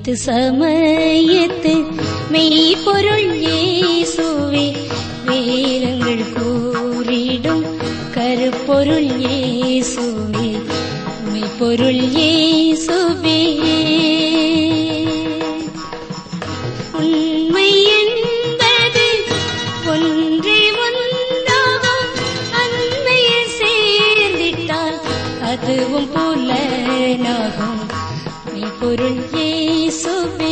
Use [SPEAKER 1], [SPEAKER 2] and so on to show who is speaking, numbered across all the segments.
[SPEAKER 1] அனைத்து சமயத்து மெய்ப்பொருள் இயேசுவே வேதங்கள் கூறிடும் கருப்பொருள் இயேசுவே மெய்ப்பொருள் இயேசுவே உண்மை என்பது ஒன்றே ஒன்றாகும் அண்மையில் சேர்ந்திட்டால் அதுவும் புலனாகும் மெய்ப்பொருள் இயேசுவே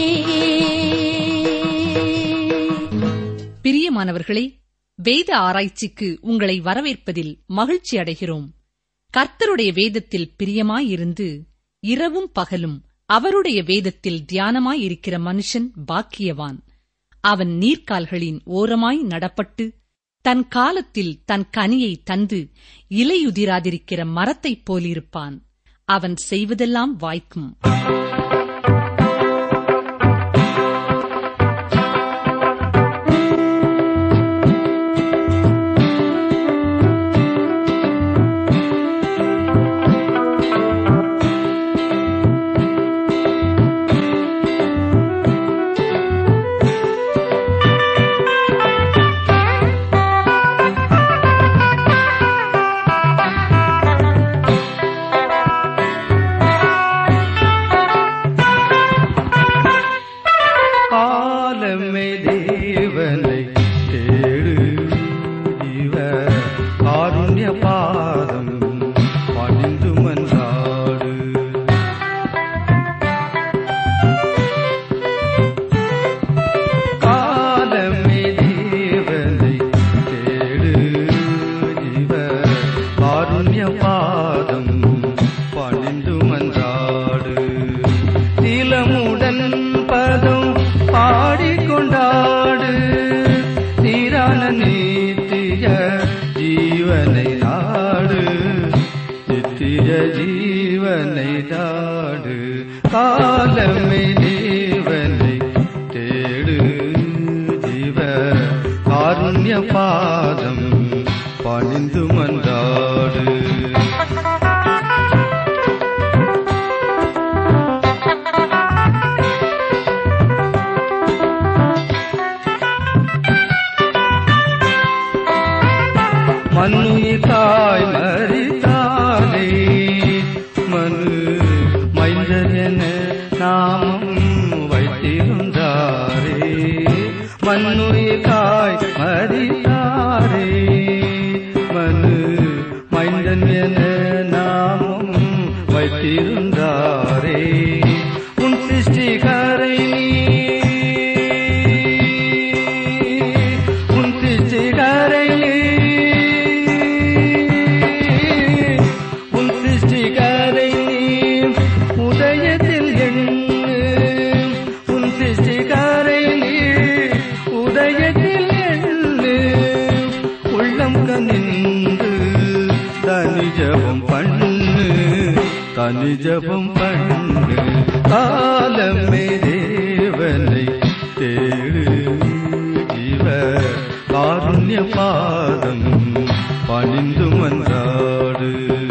[SPEAKER 2] பிரியமானவர்களே வேத ஆராய்ச்சிக்கு உங்களை வரவேற்பதில் மகிழ்ச்சி அடைகிறோம் கர்த்தருடைய வேதத்தில் பிரியமாயிருந்து இரவும் பகலும் அவருடைய வேதத்தில் தியானமாயிருக்கிற மனுஷன் பாக்கியவான் அவன் நீர்க்கால்களின் ஓரமாய் நடப்பட்டு தன் காலத்தில் தன் கனியை தந்து இலையுதிராதிருக்கிற மரத்தைப் போலிருப்பான் அவன் செய்வதெல்லாம் வாய்க்கும்
[SPEAKER 3] காலமே தேவனை தேடு ஜீவ காருண்ய பாதம் பணிந்து மன்றாடு காலமே தேவனை தேடு ஜீவ காருண்ய பாதம் பணிந்து மன்றாடு திலமுடன் பதம் பாடிக்கொண்டாடு சீரான நீத்திய ஜீவனை நாடு நித்திய ஜீவனை நாடு காலமே தேவனை தேடு ஜீவ காருண்ய பாதம் பணிந்து மன்றாடு மண்ணுயிர் தாய் மறித்தாலே மனு மைந்தர் என நாமம் வைத்திருந்தாரே மண்ணுயிர் தாய் மறித்தாரே மனு மைந்தன் என நாமம் வைத்திருந்தாரே உன் சிருஷ்டிகரை உன் சிருஷ்டிகரை உன் சிருஷ்டிகரை உதயத்தில் எண்ணு உன் சிருஷ்டிகரை உதயத்தில் எண்ணு உள்ளம் கனிந்து தனி ஜபம் பண்ணு தனி ஜபம் பண்ணு காலமே தேவனை தேடு ஜீவ காருண்ய பாதம் பணிந்து மன்றாடு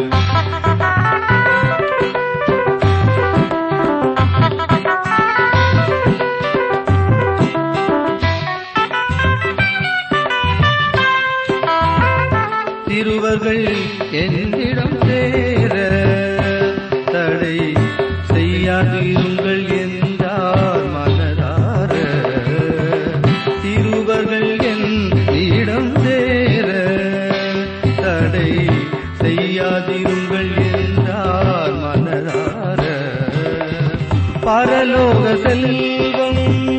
[SPEAKER 3] திருவர்கள் என்னிடம் சேர தடை செய்யாதிருங்கள் என்றார் மனதார திருவர்கள் என்னிடம் சேர தடை செய்யாதிருங்கள் என்றார் மனதார பரலோக செல்வம்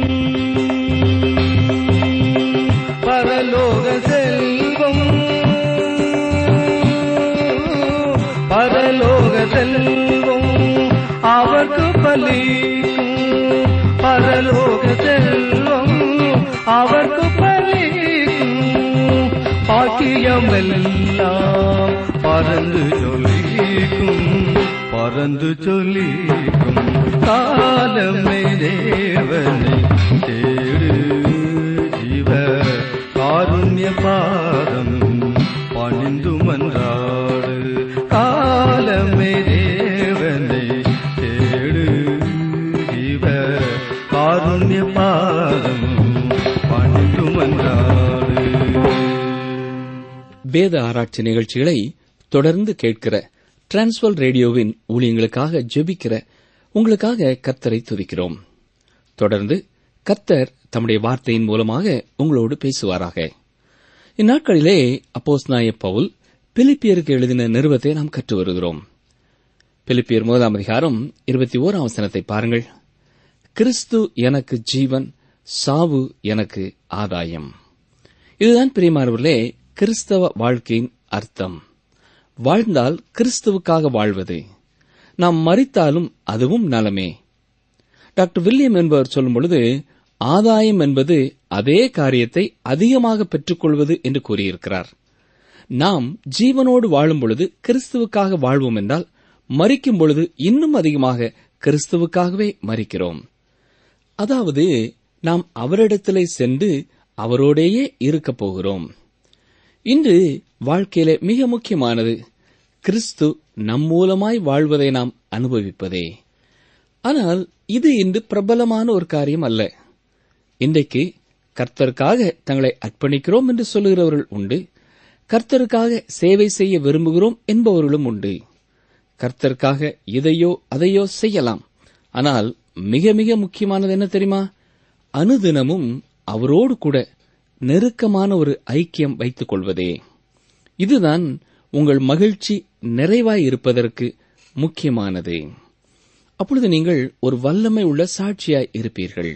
[SPEAKER 3] பரலோக செல்வம் பரலோக செல்வம் அவர்க்கு பலிக்கும் பரலோக செல்வம் அவர்க்கு பலிக்கும் பாக்கியமெல்லாம் பறந்து சொல்லிக்கும் பறந்து சொல்லிக்கும் காலமே தேவனை தேடு ஜீவ காருண்ய பாதம் பணிந்து மன்றாடு காலமே தேவனை தேடு ஜீவ
[SPEAKER 4] வேத ஆராய்ச்சி நிகழ்ச்சிகளை தொடர்ந்து கேட்கிற டிரான்ஸ்வல் ரேடியோவின் ஊழியங்களுக்காக ஜெபிக்கிற உங்களுக்காக கத்தரை துதிக்கிறோம் தொடர்ந்து கத்தர் தம்முடைய வார்த்தையின் மூலமாக உங்களோடு பேசுவாராக இந்நாட்களிலே அப்போஸ் நாய பவுல் பிலிப்பியருக்கு எழுதின நிறுவத்தை நாம் கற்று வருகிறோம் பிலிப்பியர் முதலாம் அதிகாரம் இருபத்தி ஓராம் வசனத்தை பாருங்கள் கிறிஸ்து எனக்கு ஜீவன் சாவு எனக்கு ஆதாயம் இதுதான் பிரியமானவர்களே கிறிஸ்தவ வாழ்க்கையின் அர்த்தம் வாழ்ந்தால் கிறிஸ்துவுக்காக வாழ்வது நாம் மறித்தாலும் அதுவும் நலமே டாக்டர் வில்லியம் என்பவர் சொல்லும் பொழுது ஆதாயம் என்பது அதே காரியத்தை அதிகமாக பெற்றுக்கொள்வது என்று கூறியிருக்கிறார் நாம் ஜீவனோடு வாழும் பொழுது கிறிஸ்துவுக்காக வாழ்வோம் என்றால் மறிக்கும் பொழுது இன்னும் அதிகமாக கிறிஸ்துவுக்காகவே மறிக்கிறோம் அதாவது நாம் அவரிடத்திலே சென்று அவரோடேயே இருக்கப் போகிறோம் இன்று வாழ்க்கையிலே மிக முக்கியமானது கிறிஸ்து நம் மூலமாய் வாழ்வதை நாம் அனுபவிப்பதே ஆனால் இது இன்று பிரபலமான ஒரு காரியம் அல்ல இன்றைக்கு கர்த்தருக்காக தங்களை அர்ப்பணிக்கிறோம் என்று சொல்லுகிறவர்கள் உண்டு கர்த்தருக்காக சேவை செய்ய விரும்புகிறோம் என்பவர்களும் உண்டு கர்த்தருக்காக இதையோ அதையோ செய்யலாம் ஆனால் மிக மிக முக்கியமானது என்ன தெரியுமா அனுதினமும் அவரோடு கூட நெருக்கமான ஒரு ஐக்கியம் வைத்துக் கொள்வதே இதுதான் உங்கள் மகிழ்ச்சி நிறைவாய் இருப்பதற்கு முக்கியமானது அப்பொழுது நீங்கள் ஒரு வல்லமை உள்ள சாட்சியாய் இருப்பீர்கள்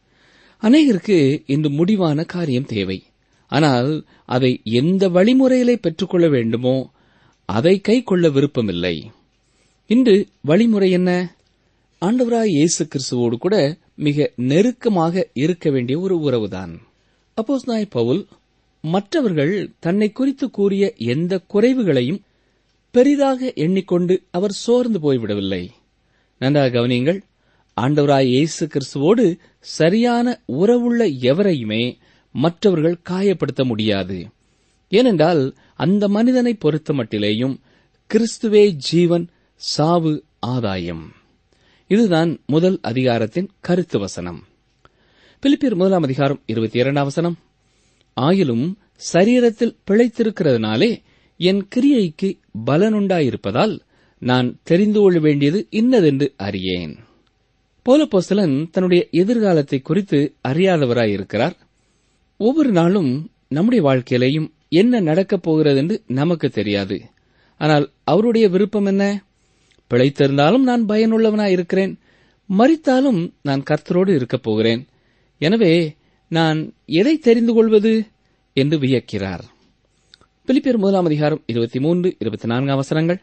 [SPEAKER 4] அநேகருக்கு இன்று முடிவான காரியம் தேவை ஆனால் அதை எந்த வழிமுறையிலே பெற்றுக்கொள்ள வேண்டுமோ அதை கை கொள்ள விருப்பமில்லை இன்று வழிமுறை என்ன ஆண்டவராய் இயேசு கிறிஸ்துவோடு கூட மிக நெருக்கமாக இருக்க வேண்டிய ஒரு உறவுதான் அப்போஸ் நாய் பவுல் மற்றவர்கள் தன்னை குறித்து கூறிய எந்த குறைவுகளையும் பெரிதாக எண்ணிக்கொண்டு அவர் சோர்ந்து போய்விடவில்லை நன்றாக கவனியுங்கள் ஆண்டவராய் இயேசு கிறிஸ்துவோடு சரியான உறவுள்ள எவரையுமே மற்றவர்கள் காயப்படுத்த முடியாது ஏனென்றால் அந்த மனிதனை பொறுத்த மட்டிலேயும் கிறிஸ்துவே ஜீவன் சாவு ஆதாயம் இதுதான் முதல் அதிகாரத்தின் கருத்து வசனம் பிலிப்பியர் முதலாம் அதிகாரம் இருபத்தி இரண்டாம் வசனம் ஆயிலும் சரீரத்தில் பிழைத்திருக்கிறதுனாலே என் கிரியைக்கு பலனுண்டாயிருப்பதால் நான் தெரிந்து கொள்ள வேண்டியது இன்னதென்று அறியேன் போலப்போஸ்தலன் தன்னுடைய எதிர்காலத்தை குறித்து அறியாதவராயிருக்கிறார் ஒவ்வொரு நாளும் நம்முடைய வாழ்க்கையிலேயும் என்ன நடக்கப் போகிறது என்று நமக்கு தெரியாது ஆனால் அவருடைய விருப்பம் என்ன பிழைத்திருந்தாலும் நான் பயனுள்ளவனாய் இருக்கிறேன் மறித்தாலும் நான் கர்த்தரோடு இருக்கப் போகிறேன் எனவே நான் எதை தெரிந்து கொள்வது என்று வியக்கிறார் பிலிப்பியர் முதலாம் அதிகாரம் இருபத்தி மூன்று இருபத்தி நான்காம் அவசரங்கள்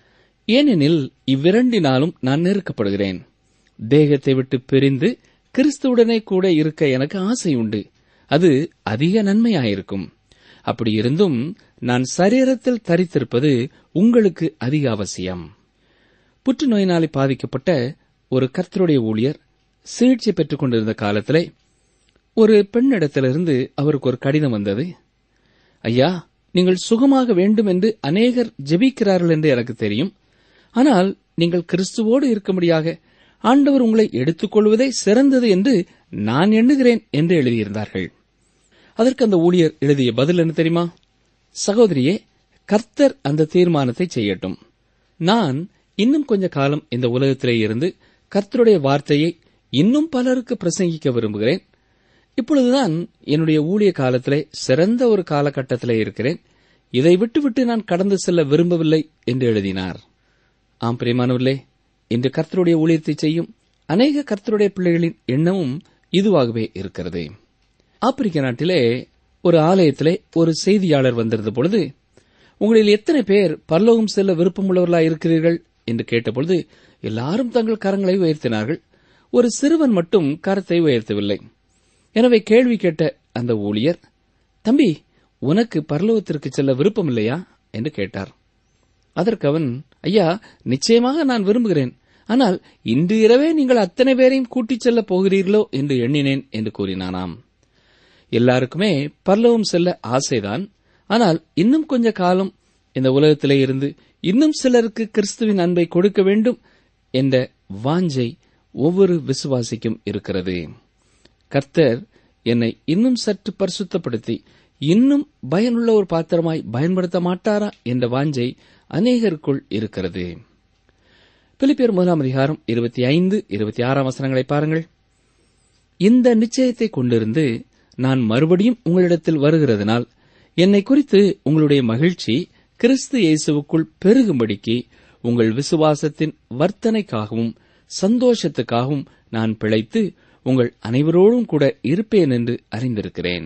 [SPEAKER 4] ஏனெனில் இவ்விரண்டினாலும் நான் நெருக்கப்படுகிறேன் தேகத்தை விட்டு பிரிந்து கிறிஸ்துவுடனே கூட இருக்க எனக்கு ஆசை உண்டு அது அதிக நன்மையாயிருக்கும் அப்படி இருந்தும் நான் சரீரத்தில் தரித்திருப்பது உங்களுக்கு அதிக அவசியம் புற்றுநோயினாலே பாதிக்கப்பட்ட ஒரு கர்த்தருடைய ஊழியர் சிகிச்சை பெற்றுக் கொண்டிருந்த காலத்திலே ஒரு பெண்ணிடத்திலிருந்து அவருக்கு ஒரு கடிதம் வந்தது ஐயா நீங்கள் சுகமாக வேண்டும் என்று அநேகர் ஜெபிக்கிறார்கள் என்று எனக்கு தெரியும் ஆனால் நீங்கள் கிறிஸ்துவோடு இருக்கும்படியாக ஆண்டவர் உங்களை எடுத்துக்கொள்வதே சிறந்தது என்று நான் எண்ணுகிறேன் என்று எழுதியிருந்தார்கள் அதற்கு அந்த ஊழியர் எழுதிய பதில் என்ன தெரியுமா சகோதரியே கர்த்தர் அந்த தீர்மானத்தை செய்யட்டும் நான் இன்னும் கொஞ்ச காலம் இந்த உலகத்திலே இருந்து கர்த்தருடைய வார்த்தையை இன்னும் பலருக்கு பிரசங்கிக்க விரும்புகிறேன் இப்பொழுதுதான் என்னுடைய ஊழிய காலத்திலே சிறந்த ஒரு காலகட்டத்திலே இருக்கிறேன் இதை விட்டுவிட்டு நான் கடந்து செல்ல விரும்பவில்லை என்று எழுதினார் ஆம் பிரியமானவர்களே இன்று கர்த்தருடைய ஊழியத்தை செய்யும் அநேக கர்த்தருடைய பிள்ளைகளின் எண்ணமும் இதுவாகவே இருக்கிறது ஆப்பிரிக்க நாட்டிலே ஒரு ஆலயத்திலே ஒரு செய்தியாளர் வந்திருந்த பொழுது உங்களில் எத்தனை பேர் பரலோகம் செல்ல விருப்பமுள்ளவர்களாய் இருக்கிறீர்கள் என்று கேட்டபொழுது எல்லாரும் தங்கள் கரங்களை உயர்த்தினார்கள் ஒரு சிறுவன் மட்டும் கரத்தை உயர்த்தவில்லை எனவே கேள்வி கேட்ட அந்த ஊழியர் தம்பி உனக்கு பரலோகத்திற்கு செல்ல விருப்பம் இல்லையா என்று கேட்டார் அதற்கு அவன் ஐயா நிச்சயமாக நான் விரும்புகிறேன் ஆனால் இன்று இரவே நீங்கள் அத்தனை பேரையும் கூட்டிச் செல்லப் போகிறீர்களோ என்று எண்ணினேன் என்று கூறினானாம் எல்லாருக்குமே பரலோகம் செல்ல ஆசைதான் ஆனால் இன்னும் கொஞ்ச காலம் இந்த உலகத்திலே இருந்து இன்னும் சிலருக்கு கிறிஸ்துவின் அன்பை கொடுக்க வேண்டும் என்ற வாஞ்சை ஒவ்வொரு விசுவாசிக்கும் இருக்கிறது கர்த்தர் என்னை இன்னும் சற்று பரிசுத்தப்படுத்தி இன்னும் பயனுள்ள ஒரு பாத்திரமாய் பயன்படுத்த மாட்டாரா என்ற வாஞ்சை அநேகருக்குள் இருக்கிறது பிலிப்பியர் முதலாம் அதிகாரம் இருபத்தி ஐந்து இருபத்தி ஆறாம் வசனங்களை பாருங்கள் இந்த நிச்சயத்தை கொண்டிருந்து நான் மறுபடியும் உங்களிடத்தில் வருகிறதுனால் என்னை குறித்து உங்களுடைய மகிழ்ச்சி கிறிஸ்து இயேசுவுக்குள் பெருகும்படிக்கு உங்கள் விசுவாசத்தின் வர்த்தனைக்காகவும் சந்தோஷத்துக்காகவும் நான் பிழைத்து உங்கள் அனைவரோடும் கூட இருப்பேன் என்று அறிந்திருக்கிறேன்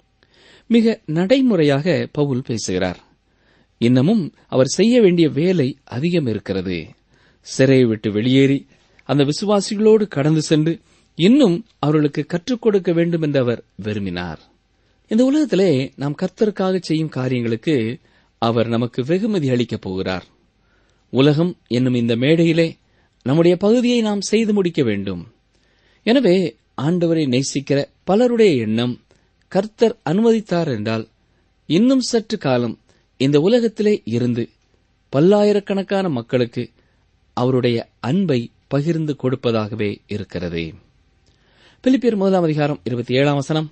[SPEAKER 4] மிக நடைமுறையாக பவுல் பேசுகிறார் இன்னமும் அவர் செய்ய வேண்டிய வேலை அதிகம் இருக்கிறது சிறையை விட்டு வெளியேறி அந்த விசுவாசிகளோடு கடந்து சென்று இன்னும் அவர்களுக்கு கற்றுக் கொடுக்க வேண்டும் என்று அவர் விரும்பினார் இந்த உலகத்திலே நாம் கர்த்தருக்காக செய்யும் காரியங்களுக்கு அவர் நமக்கு வெகுமதி அளிக்கப் போகிறார் உலகம் என்னும் இந்த மேடையிலே நம்முடைய பகுதியை நாம் செய்து முடிக்க வேண்டும் எனவே ஆண்டவரை நேசிக்கிற பலருடைய எண்ணம் கர்த்தர் அனுமதித்தார் என்றால் இன்னும் சற்று காலம் இந்த உலகத்திலே இருந்து பல்லாயிரக்கணக்கான மக்களுக்கு அவருடைய அன்பை பகிர்ந்து கொடுப்பதாகவே இருக்கிறது பிலிப்பியர் முதலாம் அதிகாரம் இருபத்தி ஏழாம் வசனம்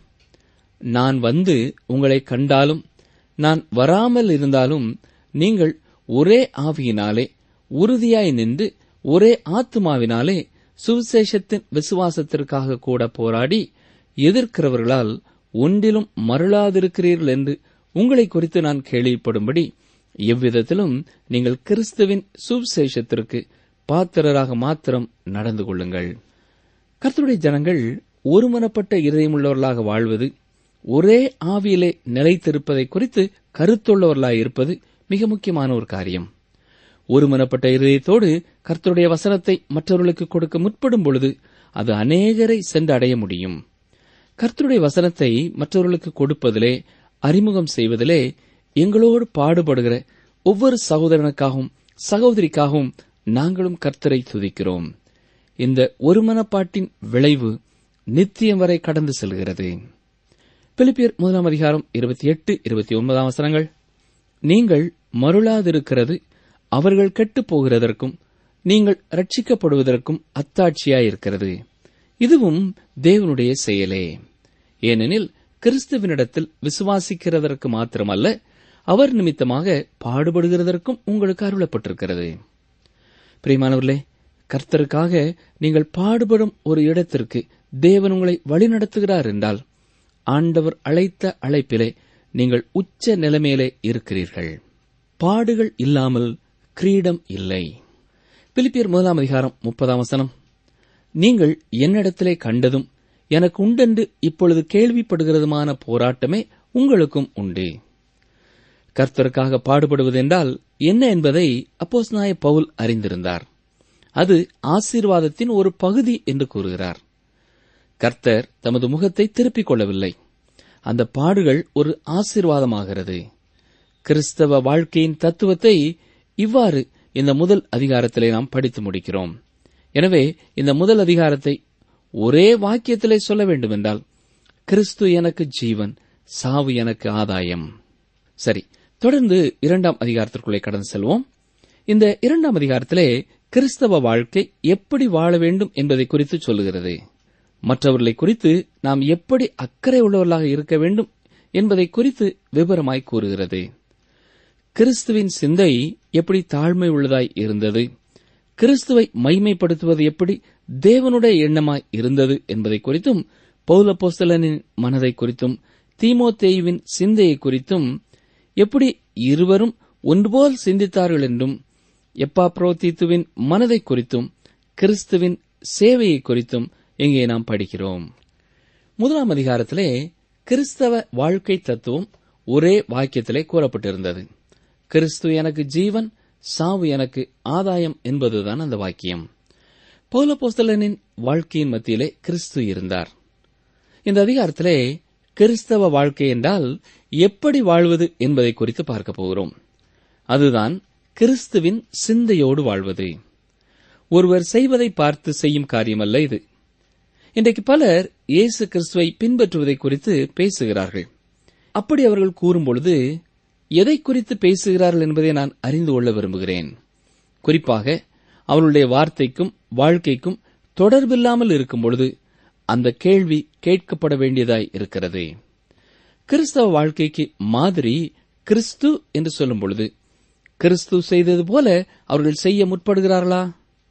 [SPEAKER 4] நான் வந்து உங்களை கண்டாலும் நான் வராமல் இருந்தாலும் நீங்கள் ஒரே ஆவியினாலே உறுதியாய் நின்று ஒரே ஆத்துமாவினாலே சுவிசேஷத்தின் விசுவாசத்திற்காக கூட போராடி எதிர்க்கிறவர்களால் ஒன்றிலும் மருளாதிருக்கிறீர்கள் என்று உங்களை குறித்து நான் கேள்விப்படும்படி எவ்விதத்திலும் நீங்கள் கிறிஸ்துவின் சுவிசேஷத்திற்கு பாத்திரராக மாத்திரம் நடந்து கொள்ளுங்கள் கர்த்தருடைய ஜனங்கள் ஒருமனப்பட்ட இதயமுள்ளவர்களாக வாழ்வது ஒரே ஆவியிலே நிலைத்திருப்பதை குறித்து கருத்துள்ளவர்களாய் இருப்பது மிக முக்கியமான ஒரு காரியம் ஒருமனப்பட்ட இதயத்தோடு கர்த்தருடைய வசனத்தை மற்றவர்களுக்கு கொடுக்க முற்படும் பொழுது அது அநேகரை சென்று அடைய முடியும் கர்த்தருடைய வசனத்தை மற்றவர்களுக்கு கொடுப்பதிலே அறிமுகம் செய்வதிலே எங்களோடு பாடுபடுகிற ஒவ்வொரு சகோதரனுக்காகவும் சகோதரிக்காகவும் நாங்களும் கர்த்தரை துதிக்கிறோம் இந்த ஒருமனப்பாட்டின் விளைவு நித்தியம் வரை கடந்து செல்கிறது பிலிப்பியர் முதலாம் அதிகாரம் இருபத்தி எட்டு இருபத்தி ஒன்பதாம் வசனங்கள் நீங்கள் மருளாதிருக்கிறது அவர்கள் கெட்டுப் போகிறதற்கும் நீங்கள் ரட்சிக்கப்படுவதற்கும் அத்தாட்சியாயிருக்கிறது இதுவும் தேவனுடைய செயலே ஏனெனில் கிறிஸ்துவனிடத்தில் விசுவாசிக்கிறதற்கு மாத்திரமல்ல அவர் நிமித்தமாக பாடுபடுகிறதற்கும் உங்களுக்கு அருளப்பட்டிருக்கிறது பிரியமானவர்களே கர்த்தருக்காக நீங்கள் பாடுபடும் ஒரு இடத்திற்கு தேவன் உங்களை வழிநடத்துகிறார் என்றால் ஆண்டவர் அழைத்த அழைப்பிலே நீங்கள் உச்ச நிலைமையிலே இருக்கிறீர்கள் பாடுகள் இல்லாமல் கிரீடம் இல்லை பிலிப்பியர் முதலாம் அதிகாரம் முப்பதாம் வசனம் நீங்கள் என்னிடத்திலே கண்டதும் எனக்கு உண்டென்று இப்பொழுது கேள்விப்படுகிறதுமான போராட்டமே உங்களுக்கும் உண்டு கர்த்தருக்காக பாடுபடுவது என்றால் என்ன என்பதை அப்போஸ் நாய பவுல் அறிந்திருந்தார் அது ஆசீர்வாதத்தின் ஒரு பகுதி என்று கூறுகிறார் கர்த்தர் தமது முகத்தை திருப்பிக் கொள்ளவில்லை அந்த பாடுகள் ஒரு ஆசீர்வாதமாகிறது கிறிஸ்தவ வாழ்க்கையின் தத்துவத்தை இவ்வாறு இந்த முதல் அதிகாரத்திலே நாம் படித்து முடிக்கிறோம் எனவே இந்த முதல் அதிகாரத்தை ஒரே வாக்கியத்திலே சொல்ல வேண்டுமென்றால் கிறிஸ்து எனக்கு ஜீவன் சாவு எனக்கு ஆதாயம் சரி தொடர்ந்து இரண்டாம் அதிகாரத்திற்குள்ளே கடந்து செல்வோம் இந்த இரண்டாம் அதிகாரத்திலே கிறிஸ்தவ வாழ்க்கை எப்படி வாழ வேண்டும் என்பதை குறித்து சொல்லுகிறது மற்றவர்களை குறித்து நாம் எப்படி அக்கறை உள்ளவர்களாக இருக்க வேண்டும் என்பதை குறித்து விவரமாய் கூறுகிறது கிறிஸ்துவின் சிந்தை எப்படி தாழ்மை உள்ளதாய் இருந்தது கிறிஸ்துவை மைமைப்படுத்துவது எப்படி தேவனுடைய எண்ணமாய் இருந்தது என்பதை குறித்தும் பௌலப்போஸ்தலனின் மனதை குறித்தும் தீமோத்தேயுவின் சிந்தையை குறித்தும் எப்படி இருவரும் ஒன்றுபோல் சிந்தித்தார்கள் என்றும் எப்பாப்ரோதீத்துவின் மனதை குறித்தும் கிறிஸ்துவின் சேவையை குறித்தும் இங்கே நாம் படிக்கிறோம் முதலாம் அதிகாரத்திலே கிறிஸ்தவ வாழ்க்கை தத்துவம் ஒரே வாக்கியத்திலே கூறப்பட்டிருந்தது கிறிஸ்து எனக்கு ஜீவன் சாவு எனக்கு ஆதாயம் என்பதுதான் அந்த வாக்கியம் பௌலபோஸ்தலனின் வாழ்க்கையின் மத்தியிலே கிறிஸ்து இருந்தார் இந்த அதிகாரத்திலே கிறிஸ்தவ வாழ்க்கை என்றால் எப்படி வாழ்வது என்பதை குறித்து பார்க்க போகிறோம் அதுதான் கிறிஸ்துவின் சிந்தையோடு வாழ்வது ஒருவர் செய்வதை பார்த்து செய்யும் காரியமல்ல இது இன்றைக்கு பலர் இயேசு கிறிஸ்துவை பின்பற்றுவதை குறித்து பேசுகிறார்கள் அப்படி அவர்கள் கூறும்பொழுது எதை குறித்து பேசுகிறார்கள் என்பதை நான் அறிந்து கொள்ள விரும்புகிறேன் குறிப்பாக அவர்களுடைய வார்த்தைக்கும் வாழ்க்கைக்கும் தொடர்பில்லாமல் இருக்கும் பொழுது அந்த கேள்வி கேட்கப்பட வேண்டியதாய் இருக்கிறது கிறிஸ்தவ வாழ்க்கைக்கு மாதிரி கிறிஸ்து என்று சொல்லும் பொழுது கிறிஸ்து செய்தது போல அவர்கள் செய்ய முற்படுகிறார்களா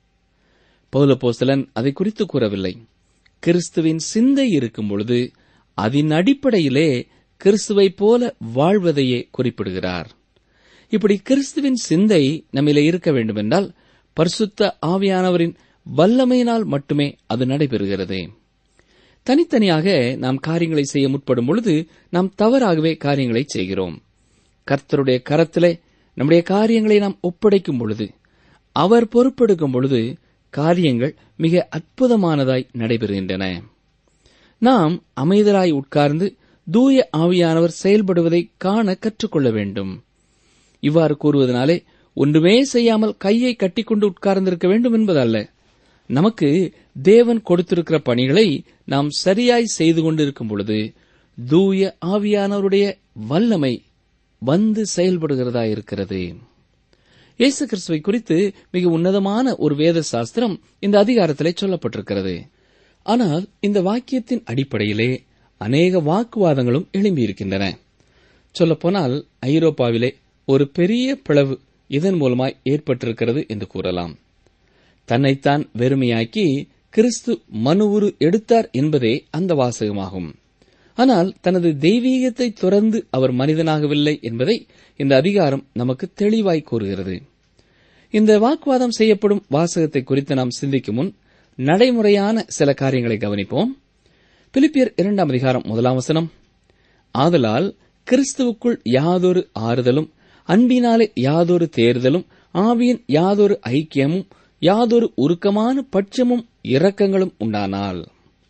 [SPEAKER 4] பௌலபோஸ்தலன் அதை குறித்து கூறவில்லை கிறிஸ்துவின் சிந்தை இருக்கும் பொழுது அதன் அடிப்படையிலே கிறிஸ்துவைப் போல வாழ்வதையே குறிப்பிடுகிறார் இப்படி கிறிஸ்துவின் சிந்தை நம்மிலே இருக்க வேண்டுமென்றால் பரிசுத்த ஆவியானவரின் வல்லமையினால் மட்டுமே அது நடைபெறுகிறது தனித்தனியாக நாம் காரியங்களை செய்ய முற்படும் பொழுது நாம் தவறாகவே காரியங்களை செய்கிறோம் கர்த்தருடைய கரத்திலே நம்முடைய காரியங்களை நாம் ஒப்படைக்கும் பொழுது அவர் பொறுப்பெடுக்கும் பொழுது காரியங்கள் மிக அற்புதமானதாய் நடைபெறுகின்றன நாம் அமைதலாய் உட்கார்ந்து தூய ஆவியானவர் செயல்படுவதை காண கற்றுக்கொள்ள வேண்டும் இவ்வாறு கூறுவதனாலே ஒன்றுமே செய்யாமல் கையை கட்டிக்கொண்டு உட்கார்ந்திருக்க வேண்டும் என்பதல்ல நமக்கு தேவன் கொடுத்திருக்கிற பணிகளை நாம் சரியாய் செய்து கொண்டிருக்கும் பொழுது தூய ஆவியானவருடைய வல்லமை வந்து செயல்படுகிறதா இருக்கிறது இயேசு கிறிஸ்துவை குறித்து மிக உன்னதமான ஒரு வேத சாஸ்திரம் இந்த அதிகாரத்திலே சொல்லப்பட்டிருக்கிறது ஆனால் இந்த வாக்கியத்தின் அடிப்படையிலே அநேக வாக்குவாதங்களும் எழும்பியிருக்கின்றன சொல்லப்போனால் ஐரோப்பாவிலே ஒரு பெரிய பிளவு இதன் மூலமாய் ஏற்பட்டிருக்கிறது என்று கூறலாம் தன்னைத்தான் வெறுமையாக்கி கிறிஸ்து மனுவுரு எடுத்தார் என்பதே அந்த வாசகமாகும் ஆனால் தனது தெய்வீகத்தை துறந்து அவர் மனிதனாகவில்லை என்பதை இந்த அதிகாரம் நமக்கு தெளிவாய் கூறுகிறது இந்த வாக்குவாதம் செய்யப்படும் வாசகத்தை குறித்து நாம் சிந்திக்கும் முன் நடைமுறையான சில காரியங்களை கவனிப்போம் பிலிப்பியர் இரண்டாம் அதிகாரம் முதலாம் வசனம் ஆதலால் கிறிஸ்துவுக்குள் யாதொரு ஆறுதலும் அன்பினாலே யாதொரு தேர்தலும் ஆவியின் யாதொரு ஐக்கியமும் யாதொரு உருக்கமான பட்சமும் இரக்கங்களும் உண்டானால்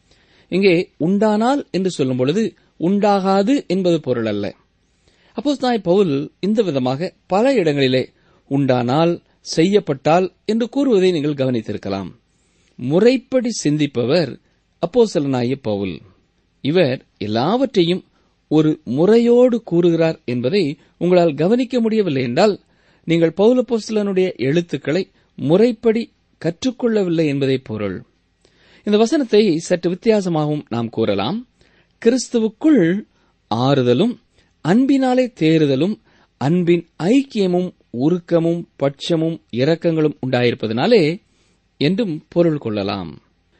[SPEAKER 4] இங்கே உண்டானால் என்று சொல்லும் பொழுது உண்டாகாது என்பது பொருள் அல்ல அப்போஸ் பவுல் இந்த விதமாக பல இடங்களிலே உண்டானால் செய்யப்பட்டால் என்று கூறுவதை நீங்கள் கவனித்திருக்கலாம் முறைப்படி சிந்திப்பவர் அப்போசலனாகிய பவுல் இவர் எல்லாவற்றையும் ஒரு முறையோடு கூறுகிறார் என்பதை உங்களால் கவனிக்க முடியவில்லை என்றால் நீங்கள் பௌலப்போஸ்தலனுடைய எழுத்துக்களை முறைப்படி கற்றுக்கொள்ளவில்லை என்பதை பொருள் இந்த வசனத்தை சற்று வித்தியாசமாகவும் நாம் கூறலாம் கிறிஸ்துவுக்குள் ஆறுதலும் அன்பினாலே தேறுதலும் அன்பின் ஐக்கியமும் உருக்கமும் பட்சமும் இரக்கங்களும் உண்டாயிருப்பதனாலே என்றும் பொருள் கொள்ளலாம்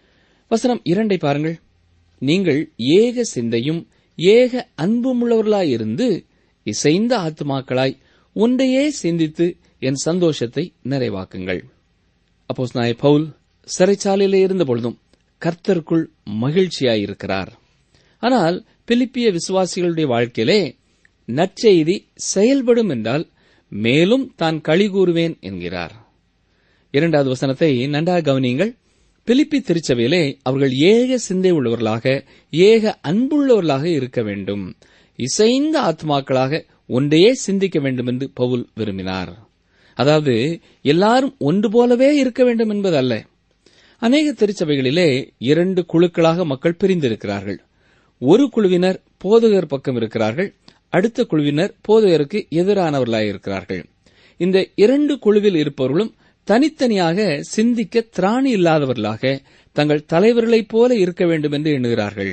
[SPEAKER 4] வசனம் இரண்டை பாருங்கள் நீங்கள் ஏக சிந்தையும் ஏக அன்புமுள்ளவர்களாயிருந்து இசைந்த ஆத்துமாக்களாய் ஒன்றையே சிந்தித்து என் சந்தோஷத்தை நிறைவாக்குங்கள் அப்போஸ் நாய பவுல் சிறைச்சாலையிலே இருந்த பொழுதும் கர்த்தருக்குள் மகிழ்ச்சியாயிருக்கிறார் ஆனால் பிலிப்பிய விசுவாசிகளுடைய வாழ்க்கையிலே நற்செய்தி செயல்படும் என்றால் மேலும் தான் களி கூறுவேன் என்கிறார் இரண்டாவது வசனத்தை நன்றாக கவனியுங்கள் பிலிப்பி திருச்சபையிலே அவர்கள் ஏக சிந்தை உள்ளவர்களாக ஏக அன்புள்ளவர்களாக இருக்க வேண்டும் இசைந்த ஆத்மாக்களாக ஒன்றையே சிந்திக்க வேண்டும் என்று பவுல் விரும்பினார் அதாவது எல்லாரும் ஒன்று போலவே இருக்க வேண்டும் என்பதல்ல அநேக திருச்சபைகளிலே இரண்டு குழுக்களாக மக்கள் பிரிந்திருக்கிறார்கள் ஒரு குழுவினர் போதகர் பக்கம் இருக்கிறார்கள் அடுத்த குழுவினர் போதகருக்கு எதிரானவர்களாக இருக்கிறார்கள் இந்த இரண்டு குழுவில் இருப்பவர்களும் தனித்தனியாக சிந்திக்க திராணி இல்லாதவர்களாக தங்கள் தலைவர்களைப் போல இருக்க வேண்டும் என்று எண்ணுகிறார்கள்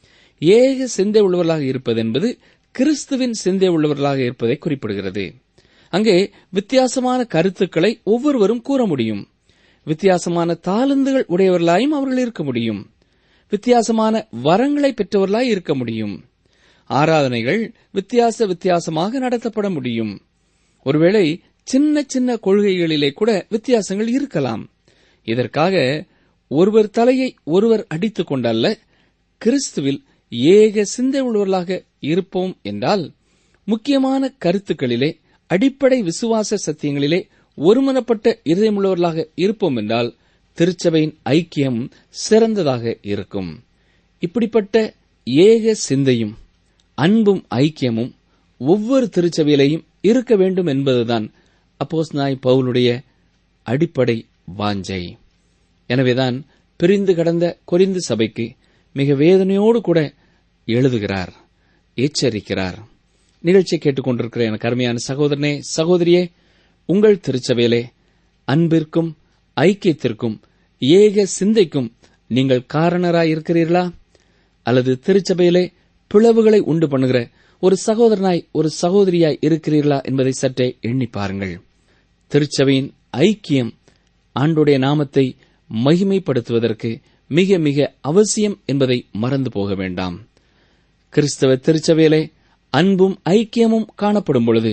[SPEAKER 4] ஏக சிந்தை உள்ளவர்களாக இருப்பது என்பது கிறிஸ்துவின் சிந்தை உள்ளவர்களாக இருப்பதை குறிப்பிடுகிறது அங்கே வித்தியாசமான கருத்துக்களை ஒவ்வொருவரும் கூற முடியும் வித்தியாசமான தாளந்துகள் உடையவர்களாயும் அவர்கள் இருக்க முடியும் வித்தியாசமான வரங்களை பெற்றவர்களாய் இருக்க முடியும் ஆராதனைகள் வித்தியாச வித்தியாசமாக நடத்தப்பட முடியும் ஒருவேளை சின்ன சின்ன கொள்கைகளிலே கூட வித்தியாசங்கள் இருக்கலாம் இதற்காக ஒருவர் தலையை ஒருவர் அடித்துக் கொண்டல்ல கிறிஸ்துவில் ஏக சிந்தை உள்ளவர்களாக இருப்போம் என்றால் முக்கியமான கருத்துக்களிலே அடிப்படை விசுவாச சத்தியங்களிலே ஒருமனப்பட்ட இருதயமுள்ளவர்களாக இருப்போம் என்றால் திருச்சபையின் ஐக்கியம் சிறந்ததாக இருக்கும் இப்படிப்பட்ட ஏக சிந்தையும் அன்பும் ஐக்கியமும் ஒவ்வொரு திருச்சபையிலையும் இருக்க வேண்டும் என்பதுதான் அப்போஸ் நாய் பவுலுடைய அடிப்படை வாஞ்சை எனவேதான் பிரிந்து கடந்த கொரிந்து சபைக்கு மிக வேதனையோடு கூட எழுதுகிறார் எச்சரிக்கிறார் நிகழ்ச்சியை கேட்டுக்கொண்டிருக்கிற எனக்கு அருமையான சகோதரனே சகோதரியே உங்கள் திருச்சபையிலே அன்பிற்கும் ஐக்கியத்திற்கும் ஏக சிந்தைக்கும் நீங்கள் காரணராய் இருக்கிறீர்களா அல்லது திருச்சபையிலே பிளவுகளை உண்டு பண்ணுகிற ஒரு சகோதரனாய் ஒரு சகோதரியாய் இருக்கிறீர்களா என்பதை சற்றே எண்ணி பாருங்கள் திருச்சபையின் ஐக்கியம் ஆண்டுடைய நாமத்தை மகிமைப்படுத்துவதற்கு மிக மிக அவசியம் என்பதை மறந்து போக வேண்டாம் கிறிஸ்தவ திருச்சபையிலே அன்பும் ஐக்கியமும் காணப்படும் பொழுது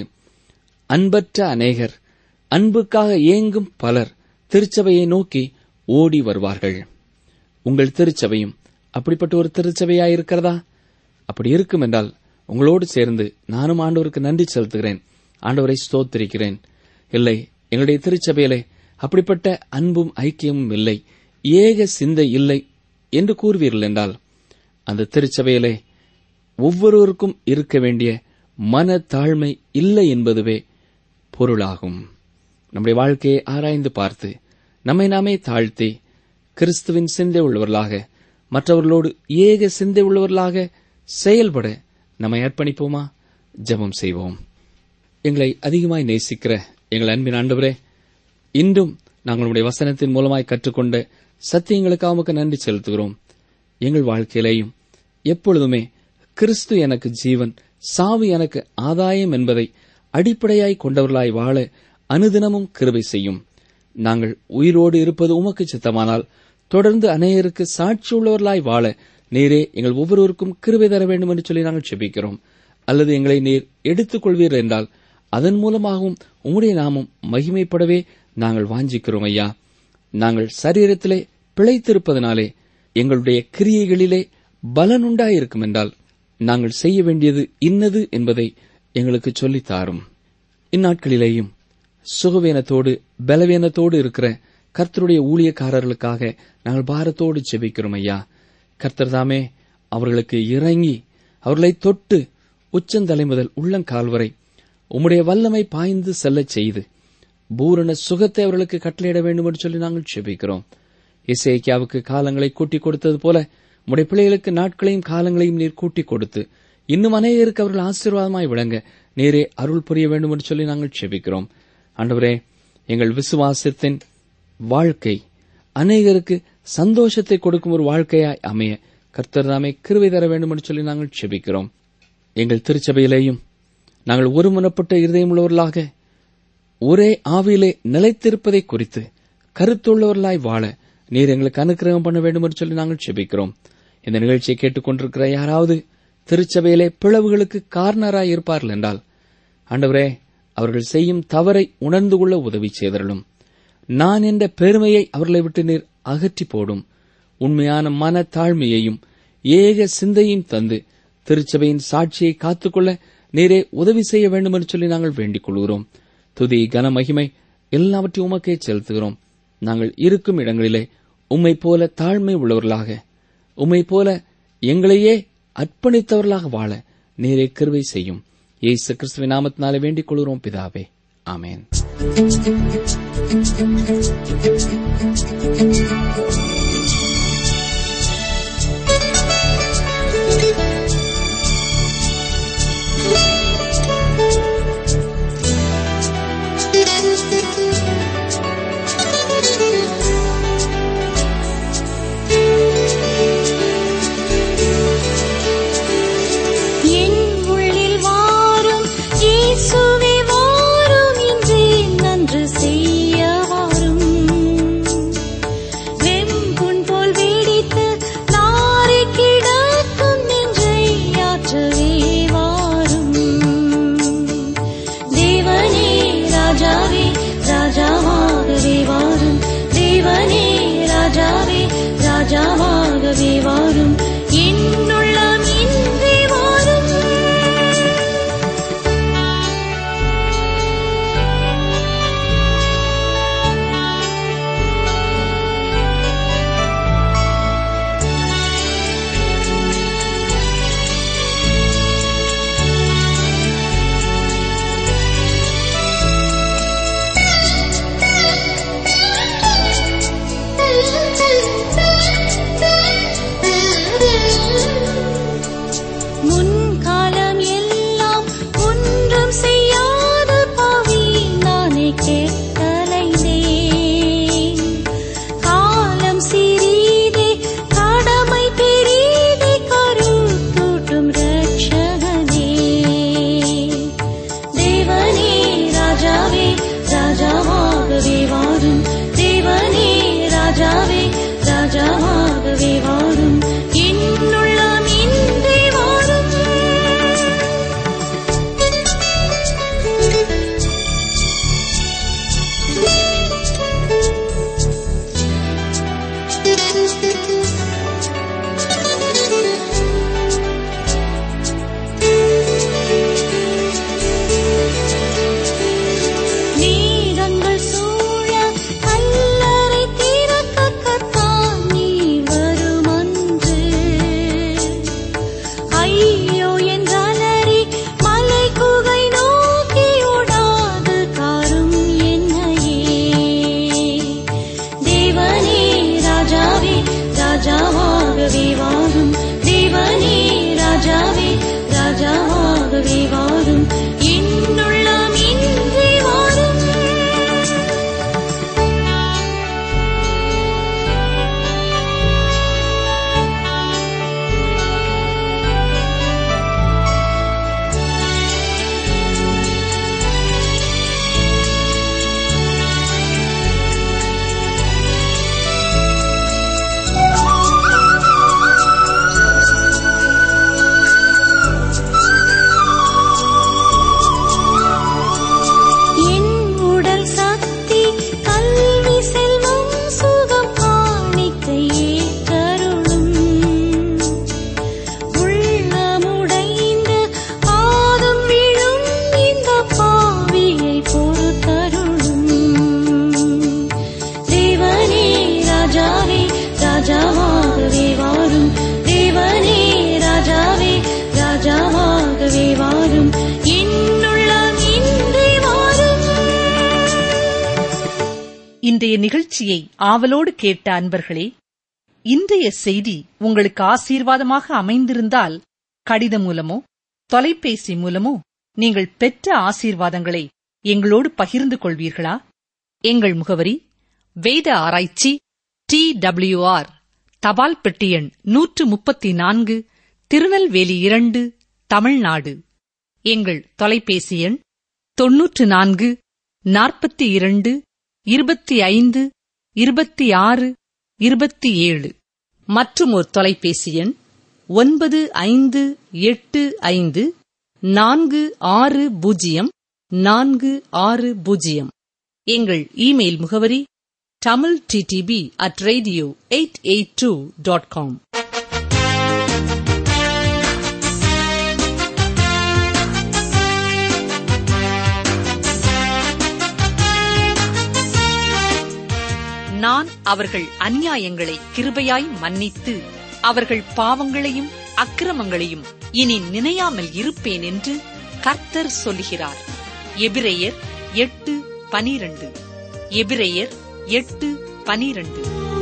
[SPEAKER 4] அன்பற்ற அநேகர் அன்புக்காக ஏங்கும் பலர் திருச்சபையை நோக்கி ஓடி வருவார்கள் உங்கள் திருச்சபையும் அப்படிப்பட்ட ஒரு திருச்சபையாயிருக்கிறதா அப்படி இருக்கும் என்றால் உங்களோடு சேர்ந்து நானும் ஆண்டவருக்கு நன்றி செலுத்துகிறேன் ஆண்டவரை ஸ்தோத்திரிக்கிறேன் இல்லை எங்களுடைய திருச்சபையிலே அப்படிப்பட்ட அன்பும் ஐக்கியமும் இல்லை ஏக சிந்தை இல்லை என்று கூறுவீர்கள் என்றால் அந்த திருச்சபையிலே ஒவ்வொருவருக்கும் இருக்க வேண்டிய மன தாழ்மை இல்லை என்பதுவே பொருளாகும் நம்முடைய வாழ்க்கையை ஆராய்ந்து பார்த்து நம்மை நாமே தாழ்த்தி கிறிஸ்துவின் சிந்தை உள்ளவர்களாக மற்றவர்களோடு ஏக சிந்தை உள்ளவர்களாக செயல்பட நம்மை அர்ப்பணிப்போமா ஜெபம் செய்வோம் எங்களை அதிகமாய் நேசிக்கிற எங்கள் அன்பின் ஆண்டவரே இன்றும் நாங்கள் உடைய வசனத்தின் மூலமாய் கற்றுக்கொண்ட சத்தியங்களுக்காக உமக்கு நன்றி செலுத்துகிறோம் எங்கள் வாழ்க்கையிலேயும் எப்பொழுதுமே கிறிஸ்து எனக்கு ஜீவன் சாவு எனக்கு ஆதாயம் என்பதை அடிப்படையாய் கொண்டவர்களாய் வாழ அனுதினமும் கிருபை செய்யும் நாங்கள் உயிரோடு இருப்பது உமக்கு சித்தமானால் தொடர்ந்து அநேகருக்கு சாட்சி உள்ளவர்களாய் வாழ நீரே எங்கள் ஒவ்வொருவருக்கும் கிருபை தர வேண்டும் என்று சொல்லி நாங்கள் செபிக்கிறோம் அல்லது எங்களை நீர் எடுத்துக் கொள்வீர் என்றால் அதன் மூலமாகவும் உம்முடைய நாமம் மகிமைப்படவே நாங்கள் வாஞ்சிக்கிறோம் ஐயா நாங்கள் சரீரத்திலே பிழைத்திருப்பதனாலே எங்களுடைய கிரியைகளிலே பலனுண்டாயிருக்கும் என்றால் நாங்கள் செய்ய வேண்டியது இன்னது என்பதை எங்களுக்கு சொல்லித் தாரும் இந்நாட்களிலேயும் சுகவீனத்தோடு பலவீனத்தோடு இருக்கிற கர்த்தருடைய ஊழியக்காரர்களுக்காக நாங்கள் பாரத்தோடு செபிக்கிறோம் ஐயா கர்த்தர் தாமே அவர்களுக்கு இறங்கி அவர்களை தொட்டு உச்சந்தலை முதல் உள்ளங்கால் வரை உம்முடைய வல்லமை பாய்ந்து செல்லச் செய்து பூரண சுகத்தை அவர்களுக்கு கட்டளையிட வேண்டும் என்று சொல்லி நாங்கள் செபிக்கிறோம் இசைக்கியாவுக்கு காலங்களை கூட்டிக் கொடுத்தது போல உம்முடைய பிள்ளைகளுக்கு நாட்களையும் காலங்களையும் நீர் கூட்டிக் கொடுத்து இன்னும் அநேகருக்கு அவர்கள் ஆசீர்வாதமாய் விளங்க நீரே அருள் புரிய வேண்டும் என்று சொல்லி நாங்கள் செபிக்கிறோம் ஆண்டவரே எங்கள் விசுவாசத்தின் வாழ்க்கை அநேகருக்கு சந்தோஷத்தை கொடுக்கும் ஒரு வாழ்க்கையாய் அமைய கர்த்தர் தாமே கிருவை தர வேண்டும் என்று சொல்லி நாங்கள் செபிக்கிறோம் எங்கள் திருச்சபையிலேயும் நாங்கள் ஒருமனப்பட்ட இருதயமுள்ளவர்களாக ஒரே ஆவியிலே நிலைத்திருப்பதை குறித்து கருத்துள்ளவர்களாய் வாழ நீர் எங்களுக்கு அனுக்கிரகம் பண்ண வேண்டும் என்று சொல்லி நாங்கள் செபிக்கிறோம் இந்த நிகழ்ச்சியை கேட்டுக்கொண்டிருக்கிற யாராவது திருச்சபையிலே பிளவுகளுக்கு காரணராய் இருப்பார்கள் என்றால் ஆண்டவரே அவர்கள் செய்யும் தவறை உணர்ந்து கொள்ள உதவி செய்தரலும் நான் என்ற பெருமையை அவர்களை விட்டு நீர் அகற்றி போடும் உண்மையான மன தாழ்மையையும் ஏக சிந்தையும் தந்து திருச்சபையின் சாட்சியை காத்துக்கொள்ள நீரே உதவி செய்ய வேண்டும் என்று சொல்லி நாங்கள் வேண்டிக் கொள்கிறோம் துதி கன மகிமை எல்லாவற்றையும் உமக்கே செலுத்துகிறோம் நாங்கள் இருக்கும் இடங்களிலே உம்மை போல தாழ்மை உள்ளவர்களாக உம்மை போல எங்களையே அர்ப்பணித்தவர்களாக வாழ நீரே கிருவை செய்யும் இயேசு கிறிஸ்துவின் நாமத்தினாலே வேண்டிக் கொள்கிறோம் பிதாவே ஆமென்
[SPEAKER 1] என் உள்ளில் வாரும் இயேசுவே வாரும் இன்றே நன்று செய்ய வாரும் வெம்புண் போல் வெடித்து நாறி கிடக்கும் நெஞ்சை ஆற்றவே வாரும் தேவனே ராஜாவே ராஜாவாகவே வாரும் தேவனே ராஜாவே ராஜாவாகவே வாரும் என்னுள்ளம் இன்றி வாரும்
[SPEAKER 2] இன்றைய நிகழ்ச்சியை ஆவலோடு கேட்ட அன்பர்களே இன்றைய செய்தி உங்களுக்கு ஆசீர்வாதமாக அமைந்திருந்தால் கடிதம் மூலமோ தொலைபேசி மூலமோ நீங்கள் பெற்ற ஆசீர்வாதங்களை எங்களோடு பகிர்ந்து கொள்வீர்களா எங்கள் முகவரி வேத ஆராய்ச்சி டி டபிள்யூஆர் தபால் பெட்டி எண் நூற்று முப்பத்தி நான்கு திருநெல்வேலி இரண்டு தமிழ்நாடு எங்கள் தொலைபேசி எண் தொன்னூற்று நான்கு நாற்பத்தி இரண்டு இருபத்தி ஐந்து இருபத்தி ஆறு இருபத்தி ஏழு மற்றும் ஒரு தொலைபேசி எண் ஒன்பது ஐந்து எட்டு ஐந்து நான்கு ஆறு பூஜ்ஜியம் நான்கு ஆறு பூஜ்ஜியம் எங்கள் இமெயில் முகவரி Tamil DTP at radio eight eight two dot com நான் அவர்கள் அநியாயங்களை கிருபையாய் மன்னித்து அவர்கள் பாவங்களையும் அக்கிரமங்களையும் இனி நினையாமல் இருப்பேன் என்று கர்த்தர் சொல்லுகிறார் எபிரெயர் எட்டு பனிரண்டு எபிரெயர் எட்டு பனிரண்டு